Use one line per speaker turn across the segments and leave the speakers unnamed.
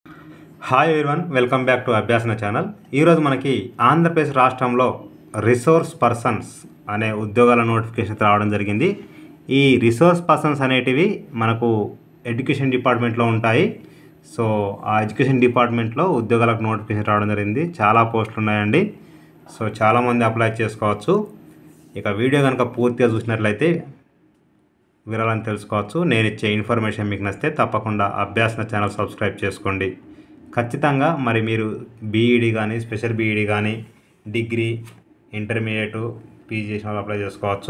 hi everyone welcome back to Abhyasana channel ఈరోజు మనకి ఆంధ్రప్రదేశ్ రాష్ట్రంలో రిసోర్స్ పర్సన్స్ అనే ఉద్యోగాల నోటిఫికేషన్ రావడం జరిగింది ఈ రిసోర్స్ పర్సన్స్ అనేటివి మనకు ఎడ్యుకేషన్ డిపార్ట్మెంట్లో ఉంటాయి సో ఆ ఎడ్యుకేషన్ డిపార్ట్మెంట్లో ఉద్యోగాలకు నోటిఫికేషన్ రావడం జరిగింది చాలా పోస్టులు ఉన్నాయండి సో చాలామంది అప్లై చేసుకోవచ్చు ఇక వీడియో కనుక పూర్తిగా చూసినట్లయితే వివరాలను తెలుసుకోవచ్చు నేను ఇచ్చే ఇన్ఫర్మేషన్ మీకు నచ్చితే తప్పకుండా అభ్యాసన ఛానల్ సబ్స్క్రైబ్ చేసుకోండి ఖచ్చితంగా మరి మీరు బీఈడి కానీ స్పెషల్ బీఈడి కానీ డిగ్రీ ఇంటర్మీడియట్ పీజీ చేసిన వాళ్ళు అప్లై చేసుకోవచ్చు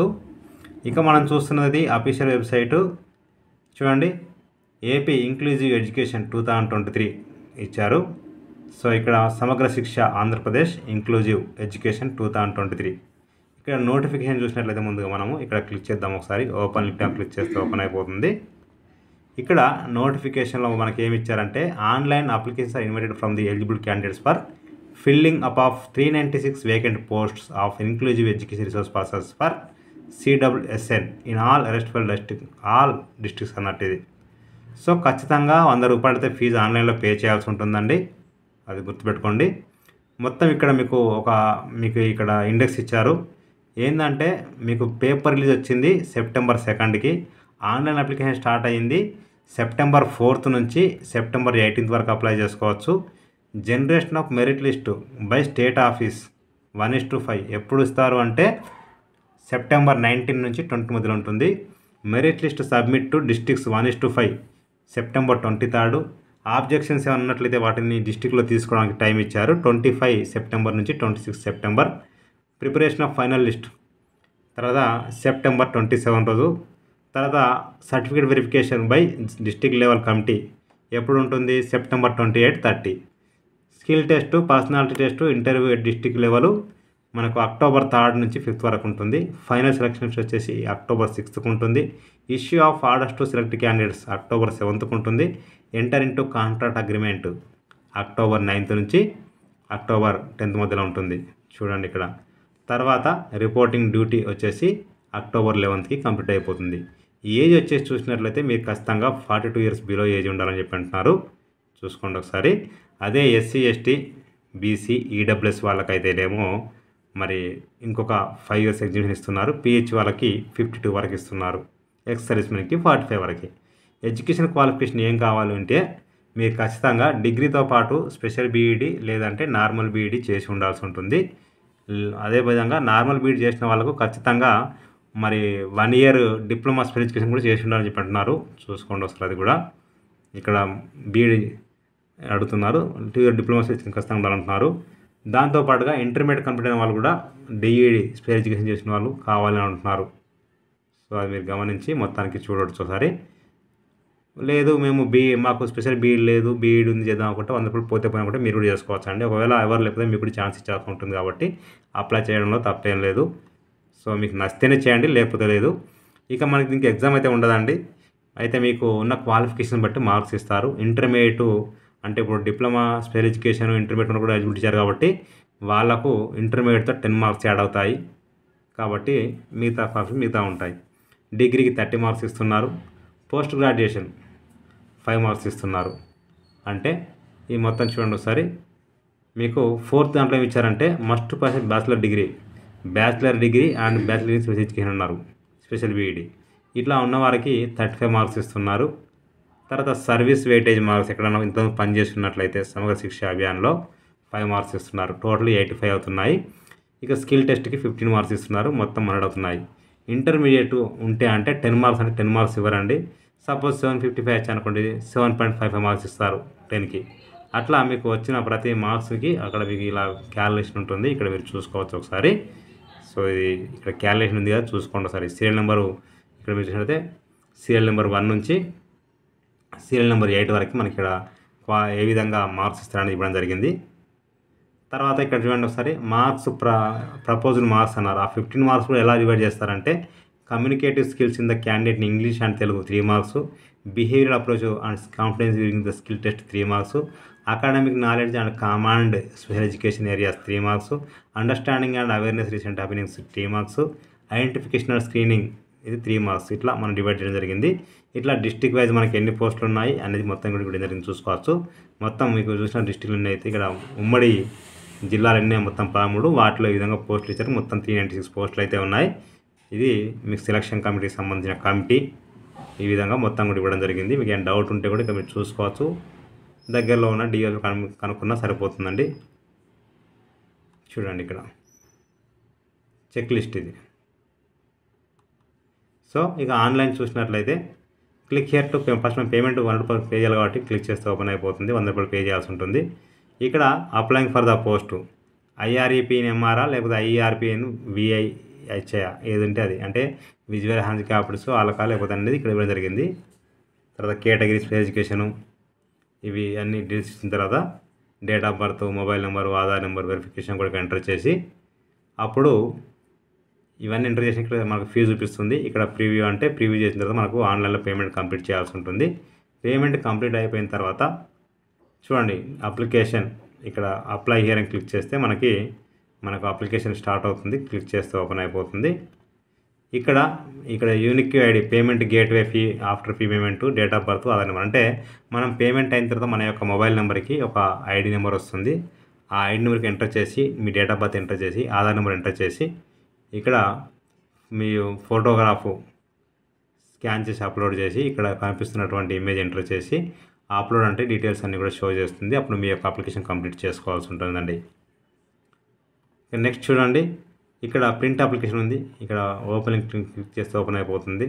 ఇక మనం చూస్తున్నది అఫీషియల్ వెబ్సైటు చూడండి AP inclusive education two thousand twenty three so సో ఇక్కడ Samagra Shiksha Andhra Pradesh inclusive education two thousand twenty three ఇక్కడ నోటిఫికేషన్ చూసినట్లయితే ముందుగా మనము ఇక్కడ క్లిక్ చేద్దాం ఒకసారి ఓపెన్ లింక్ క్లిక్ చేస్తే ఓపెన్ అయిపోతుంది ఇక్కడ నోటిఫికేషన్లో మనకి ఏమి ఇచ్చారంటే online applications are invited from the eligible candidates for filling up of three ninety six vacant posts of inclusive education resource persons for CWSN in all restful district all districts అన్నట్టు ఇది so ఖచ్చితంగా వంద రూపాయలు అయితే fee ఆన్లైన్లో pay చేయాల్సి ఉంటుందండి అది గుర్తుపెట్టుకోండి మొత్తం ఇక్కడ మీకు ఒక మీకు ఇక్కడ ఇండెక్స్ ఇచ్చారు ఏంటంటే మీకు పేపర్ రిలీజ్ వచ్చింది సెప్టెంబర్ సెకండ్కి ఆన్లైన్ అప్లికేషన్ స్టార్ట్ అయ్యింది సెప్టెంబర్ ఫోర్త్ నుంచి సెప్టెంబర్ ఎయిటీన్త్ వరకు అప్లై చేసుకోవచ్చు generation of merit list by state office one is to five ఎప్పుడు ఇస్తారు అంటే సెప్టెంబర్ నైన్టీన్ నుంచి ట్వంటీ మధ్యలో ఉంటుంది merit list submit to districts one is to five September twenty third objections ఏమైనా ఉన్నట్లయితే వాటిని డిస్టిక్లో తీసుకోవడానికి టైం ఇచ్చారు ట్వంటీ ఫైవ్ సెప్టెంబర్ నుంచి twenty six September preparation of final list తర్వాత సెప్టెంబర్ ట్వంటీ సెవెన్ రోజు తర్వాత certificate verification by district level committee ఎప్పుడు ఉంటుంది September twenty eight thirty skill test personality test interview at district level మనకు October third నుంచి fifth వరకు ఉంటుంది final selections వచ్చేసి అక్టోబర్ సిక్స్త్కి ఉంటుంది issue of orders to select candidates October సెవెంత్కి ఉంటుంది enter into contract agreement October ninth నుంచి అక్టోబర్ టెన్త్ మధ్యలో ఉంటుంది చూడండి ఇక్కడ తర్వాత రిపోర్టింగ్ డ్యూటీ వచ్చేసి అక్టోబర్ లెవెన్త్కి కంప్లీట్ అయిపోతుంది ఏజ్ వచ్చేసి చూసినట్లయితే మీరు ఖచ్చితంగా forty two years below age ఉండాలని చెప్పి అంటున్నారు చూసుకోండి ఒకసారి అదే ఎస్సీ ఎస్టీ బీసీ ఈడబ్ల్యూఎస్ వాళ్ళకైతేనేమో మరి ఇంకొక ఫైవ్ ఇయర్స్ ఎగ్జిబిషన్ ఇస్తున్నారు పిహెచ్ వాళ్ళకి ఫిఫ్టీ టూ వరకు ఇస్తున్నారు ఎక్స్ సర్వీస్మెన్కి ఫార్టీ ఫైవ్ వరకు ఎడ్యుకేషన్ క్వాలిఫికేషన్ ఏం కావాలి అంటే మీరు ఖచ్చితంగా డిగ్రీతో పాటు స్పెషల్ బీఈడి లేదంటే నార్మల్ బీఈడి చేసి ఉండాల్సి ఉంటుంది అదేవిధంగా నార్మల్ బీఈడి చేసిన వాళ్ళకు ఖచ్చితంగా మరి one year diploma special education కూడా చేసి ఉండాలని చెప్పి అంటున్నారు చూసుకోండి వస్తుంది అది కూడా ఇక్కడ బీఈడి అడుగుతున్నారు టూ ఇయర్ డిప్లొమా స్పెషల్ ఖచ్చితంగా ఉండాలంటున్నారు దాంతోపాటుగా ఇంటర్మీడియట్ కంప్లీట్ అయిన వాళ్ళు కూడా డిఈడి స్పెషల్ ఎడ్యుకేషన్ చేసిన వాళ్ళు కావాలని అంటున్నారు సో అది మీరు గమనించి మొత్తానికి చూడవచ్చు ఒకసారి లేదు మేము బీ మాకు స్పెషల్ బీఈడ్ లేదు బీఈడ్ ఉంది చేద్దాం అనుకుంటే వంద రూపాయలు పోతే పోయినా కూడా మీరు కూడా చేసుకోవచ్చు అండి ఒకవేళ ఎవరు లేకపోతే మీకు కూడా ఛాన్స్ ఇచ్చాల్సి ఉంటుంది కాబట్టి అప్లై చేయడంలో తప్పేం లేదు సో మీకు నచ్చితేనే చేయండి లేకపోతే లేదు ఇక మనకి దీనికి ఎగ్జామ్ అయితే ఉండదండి అయితే మీకు ఉన్న క్వాలిఫికేషన్ బట్టి మార్క్స్ ఇస్తారు ఇంటర్మీడియట్ అంటే ఇప్పుడు డిప్లొమా స్పెషల్ ఎడ్యుకేషన్ ఇంటర్మీడియట్ కూడా ఎలిజిబిలిటీ ఇచ్చారు కాబట్టి వాళ్ళకు ఇంటర్మీడియట్తో టెన్ మార్క్స్ యాడ్ అవుతాయి కాబట్టి మిగతా క్వాలిఫికేషన్ మిగతా ఉంటాయి డిగ్రీకి థర్టీ మార్క్స్ ఇస్తున్నారు పోస్ట్ గ్రాడ్యుయేషన్ ఫైవ్ మార్క్స్ ఇస్తున్నారు అంటే ఈ మొత్తం చూడండి ఒకసారి మీకు ఫోర్త్ దాంట్లో ఏమి ఇచ్చారంటే must percent bachelor degree bachelor degree and bachelor degree special education ఉన్నారు స్పెషల్ బీఈడి ఇట్లా ఉన్న వారికి థర్టీ ఫైవ్ మార్క్స్ ఇస్తున్నారు తర్వాత సర్వీస్ వెయిటేజ్ మార్క్స్ ఎక్కడైనా ఇంత పనిచేస్తున్నట్లయితే సమగ్ర శిక్ష అభియాన్లో ఫైవ్ మార్క్స్ ఇస్తున్నారు టోటల్ ఎయిటీ ఫైవ్ అవుతున్నాయి ఇక స్కిల్ టెస్ట్కి ఫిఫ్టీన్ మార్క్స్ ఇస్తున్నారు మొత్తం హండ్రెడ్ అవుతున్నాయి ఇంటర్మీడియట్ ఉంటే అంటే టెన్ మార్క్స్ అంటే టెన్ మార్క్స్ ఇవ్వరండి సపోజ్ సెవెన్ ఫిఫ్టీ ఫైవ్ వచ్చి అనుకోండి seven point five five marks ఇస్తారు టెన్కి అట్లా మీకు వచ్చిన ప్రతి మార్క్స్కి అక్కడ మీకు ఇలా క్యాలిక్యులేషన్ ఉంటుంది ఇక్కడ మీరు చూసుకోవచ్చు ఒకసారి సో ఇది ఇక్కడ క్యాలిక్యులేషన్ ఉంది కదా చూసుకోండి ఒకసారి సీరియల్ నెంబరు ఇక్కడ మీరు చూసినట్లయితే సీరియల్ నెంబర్ వన్ నుంచి సీరియల్ నెంబర్ ఎయిట్ వరకు మనకి ఇక్కడ ఏ విధంగా మార్క్స్ ఇస్తారని ఇవ్వడం జరిగింది తర్వాత ఇక్కడ చూడండి ఒకసారి మార్క్స్ ప్ర ప్రపోజ్డ్ మార్క్స్ అన్నారు ఆ ఫిఫ్టీన్ మార్క్స్ కూడా ఎలా డివైడ్ చేస్తారంటే communicative skills in the candidate in English and Telugu three marks behaviour approach and confidence during the skill test three marks academic knowledge and command special education areas three marks understanding and awareness recent happenings three marks identification and screening ఇది three marks ఇట్లా మనం divide చేయడం జరిగింది ఇట్లా district wise మనకి ఎన్ని పోస్టులు ఉన్నాయి అనేది మొత్తం కూడా ఇక్కడ జరిగింది చూసుకోవచ్చు మొత్తం మీకు చూసిన డిస్టిక్లు ఉన్నాయి అయితే ఇక్కడ ఉమ్మడి జిల్లాలు ఎన్ని మొత్తం పదమూడు వాటిలో ఈ విధంగా పోస్టులు ఇచ్చారు మొత్తం త్రీ నైంటీ సిక్స్ పోస్టులు అయితే ఉన్నాయి ఇది మీకు సెలక్షన్ కమిటీకి సంబంధించిన కమిటీ ఈ విధంగా మొత్తం కూడా ఇవ్వడం జరిగింది మీకు ఏం డౌట్ ఉంటే కూడా ఇక్కడ మీరు చూసుకోవచ్చు దగ్గరలో ఉన్న డిఎల్ కను కనుక్కున్నా సరిపోతుందండి చూడండి ఇక్కడ చెక్ లిస్ట్ ఇది సో ఇక ఆన్లైన్ చూసినట్లయితే క్లిక్ హియర్ టు ఫస్ట్ మనం పేమెంట్ వన్ రూపాయలు పే చేయాలి కాబట్టి క్లిక్ చేస్తే ఓపెన్ అయిపోతుంది వంద రూపాయలు పే చేయాల్సి ఉంటుంది ఇక్కడ అప్లైంగ్ ఫర్ ద పోస్ట్ ఐఆర్ఈపిన్ ఎంఆర్ఆ లేకపోతే ఐఆర్పిఎన్ విఐహెచ్ఐ ఏది ఉంటే అది అంటే విజువల్ హ్యాండిక్యాప్డ్స్ వాళ్ళకా లేకపోతే అనేది ఇక్కడ ఇవ్వడం జరిగింది తర్వాత కేటగిరీస్ ఎడ్యుకేషను ఇవి అన్ని డీటెయిల్స్ ఇచ్చిన తర్వాత date of birth mobile number Aadhaar number verification కూడా ఎంటర్ చేసి అప్పుడు ఇవన్నీ ఎంటర్ చేసి ఇక్కడ మనకు ఫీజు చూపిస్తుంది ఇక్కడ ప్రివ్యూ అంటే ప్రివ్యూ చేసిన తర్వాత మనకు ఆన్లైన్లో పేమెంట్ కంప్లీట్ చేయాల్సి ఉంటుంది పేమెంట్ కంప్లీట్ అయిపోయిన తర్వాత చూడండి అప్లికేషన్ ఇక్కడ అప్లై హియర్ అని క్లిక్ చేస్తే మనకి మనకు అప్లికేషన్ స్టార్ట్ అవుతుంది క్లిక్ చేస్తే ఓపెన్ అయిపోతుంది ఇక్కడ ఇక్కడ unique ID payment gateway fee after fee payment date of birth Aadhaar number అంటే మనం పేమెంట్ అయిన తర్వాత మన యొక్క మొబైల్ నెంబర్కి ఒక ఐడి నెంబర్ వస్తుంది ఆ ఐడి నెంబర్కి ఎంటర్ చేసి మీ డేట్ ఆఫ్ బర్త్ ఎంటర్ చేసి ఆధార్ నెంబర్ ఎంటర్ చేసి ఇక్కడ మీ ఫోటోగ్రాఫ్ స్కాన్ చేసి అప్లోడ్ చేసి ఇక్కడ కనిపిస్తున్నటువంటి ఇమేజ్ ఎంటర్ చేసి అప్లోడ్ అంటే డీటెయిల్స్ అన్నీ కూడా షో చేస్తుంది అప్పుడు మీ యొక్క అప్లికేషన్ కంప్లీట్ చేసుకోవాల్సి ఉంటుందండి నెక్స్ట్ చూడండి ఇక్కడ ప్రింట్ అప్లికేషన్ ఉంది ఇక్కడ ఓపెనింగ్ క్లిక్ చేస్తే ఓపెన్ అయిపోతుంది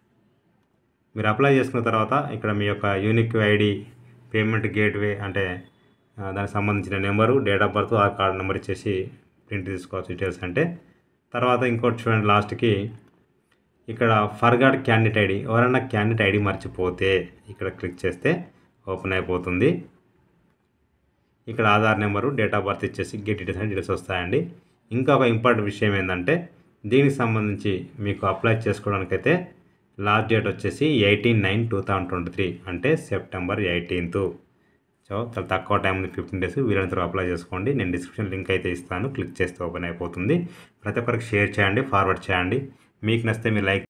మీరు అప్లై చేసుకున్న తర్వాత ఇక్కడ మీ యొక్క యూనిక్ ఐడి పేమెంట్ గేట్వే అంటే ఆ, దానికి సంబంధించిన నెంబరు డేట్ ఆఫ్ బర్త్ ఆ కార్డ్ నెంబర్ ఇచ్చేసి ప్రింట్ తీసుకోవచ్చు డీటెయిల్స్ అంటే తర్వాత ఇంకోటి చూడండి లాస్ట్కి ఇక్కడ ఫర్గాడ్ క్యాండిడేట్ ఐడి ఎవరైనా క్యాండిడేట్ ఐడి మర్చిపోతే ఇక్కడ క్లిక్ చేస్తే ఓపెన్ అయిపోతుంది ఇక్కడ Aadhaar number date of birth ఇచ్చేసి గెట్ డీటెయిల్స్ అని డీటెయిల్స్ వస్తాయండి ఇంకా ఒక ఇంపార్టెంట్ విషయం ఏంటంటే దీనికి సంబంధించి మీకు అప్లై చేసుకోవడానికైతే లాస్ట్ డేట్ వచ్చేసి eighteen nine two thousand twenty three అంటే సెప్టెంబర్ ఎయిటీన్త్ సో చాలా తక్కువ టైం ఉంది ఫిఫ్టీన్ డేస్ వీలైనంత అప్లై చేసుకోండి నేను డిస్క్రిప్షన్ లింక్ అయితే ఇస్తాను క్లిక్ చేస్తే ఓపెన్ అయిపోతుంది ప్రతి ఒక్కరికి షేర్ చేయండి ఫార్వర్డ్ చేయండి మీకు నచ్చితే మీరు లైక్